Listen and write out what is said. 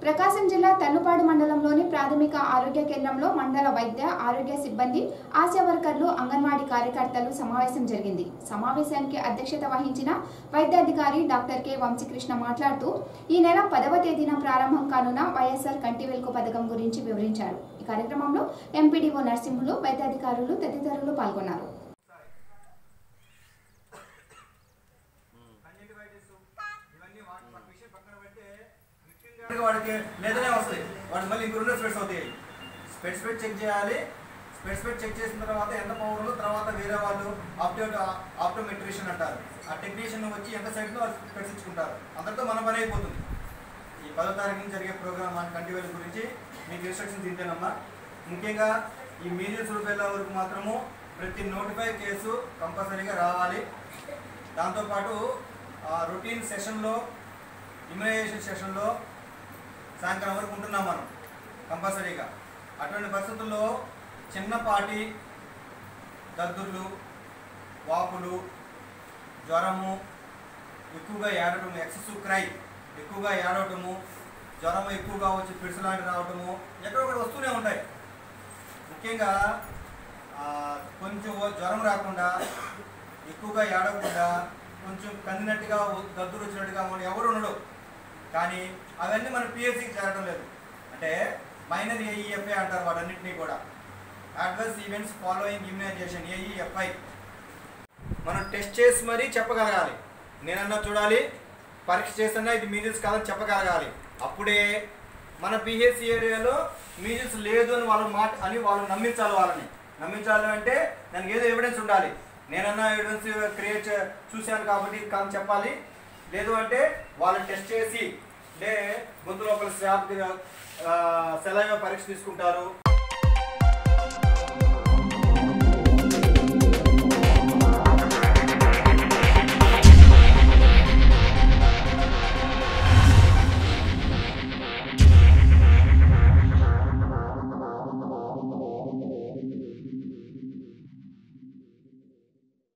ప్రకాశం జిల్లా తల్లుపాడు మండలంలోని ప్రాథమిక ఆరోగ్య కేంద్రంలో మండల వైద్య ఆరోగ్య సిబ్బంది ఆశా వర్కర్లు అంగన్వాడీ కార్యకర్తలు సమావేశం జరిగింది సమావేశానికి అధ్యక్షత వహించిన వైద్యాధికారి డాక్టర్ కె వంశీకృష్ణ మాట్లాడుతూ ఈ నెల పదవ తేదీన ప్రారంభం కానున్న వైఎస్ఆర్ కంటి వెలుగు పథకం గురించి వివరించారు ఈ కార్యక్రమంలో ఎంపీడీఓ నరసింహులు వైద్యాధికారులు తదితరులు పాల్గొన్నారు కంజంటివైటిస్ ఇవన్నీ వాటి వాటి విషయం పక్కన పెడితే ముఖ్యంగా వాడికి లేదనే వస్తాయి వాడు మళ్ళీ ఇంకో రెండు స్పెట్స్ అవుతాయి స్పెట్స్ పెట్టి చెక్ చేయాలి స్పెట్స్ పెట్టి చెక్ చేసిన తర్వాత ఎంత పవర్ ఉందో తర్వాత వేరే వాళ్ళు ఆప్టో ఆప్టోమెట్రిషియన్ అంటారు ఆ టెక్నీషియన్ వచ్చి ఎంత సైడ్లో స్పెట్స్ ఇచ్చుకుంటారు అందరితో మన పని అయిపోతుంది ఈ పదో తారీఖున జరిగే ప్రోగ్రామ్ మన కంటివేలు గురించి మీకు ఇన్స్ట్రక్షన్స్ ఇంతేనమ్మా ముఖ్యంగా ఈ మీడియల్ రూపాయల వరకు మాత్రము ప్రతి నోటిఫై కేసు కంపల్సరీగా రావాలి దాంతోపాటు రొటీన్ సెషన్లో ఇమ్యునైజేషన్ సెషన్లో సాయంత్రం వరకు ఉంటున్నాం మనం కంపల్సరీగా అటువంటి పరిస్థితుల్లో చిన్నపాటి దద్దుర్లు వాపులు జ్వరము ఎక్కువగా ఏడటము ఎక్సెస్ క్రై ఎక్కువగా ఏడవటము జ్వరం ఎక్కువగా వచ్చి పిడుసులాంటి రావటము ఎక్కడో ఒకటి వస్తూనే ఉంటాయి ముఖ్యంగా ఆ, కొంచెం జ్వరం రాకుండా ఎక్కువగా ఏడవకుండా కొంచెం కందినట్టుగా దద్దురు వచ్చినట్టుగా మన ఎవరు ఉండడు కానీ అవన్నీ మన పిఎస్సికి చేరడం లేదు అంటే మైనర్ ఏఈఎఫ్ఐ అంటారు వాటన్నిటినీ కూడా adverse events following immunisation AEFI మనం టెస్ట్ చేసి మరీ చెప్పగలగాలి నేనన్నా చూడాలి పరీక్ష చేసన్నా ఇది మీజిల్స్ కాదని చెప్పగలగాలి అప్పుడే మన పిహెచ్ ఏరియాలో మీజిల్స్ లేదు అని వాళ్ళ మాట అని వాళ్ళు నమ్మించాలి వాళ్ళని నమ్మించాలి అంటే దానికి ఏదో ఎవిడెన్స్ ఉండాలి నేనన్నా ఎవిడెన్స్ క్రియేట్ చూశాను కాబట్టి ఇది కాదని చెప్పాలి లేదు అంటే వాళ్ళు టెస్ట్ చేసి లే గొంతు లోపల స్వాబ్ సెలైవ పరీక్ష తీసుకుంటారు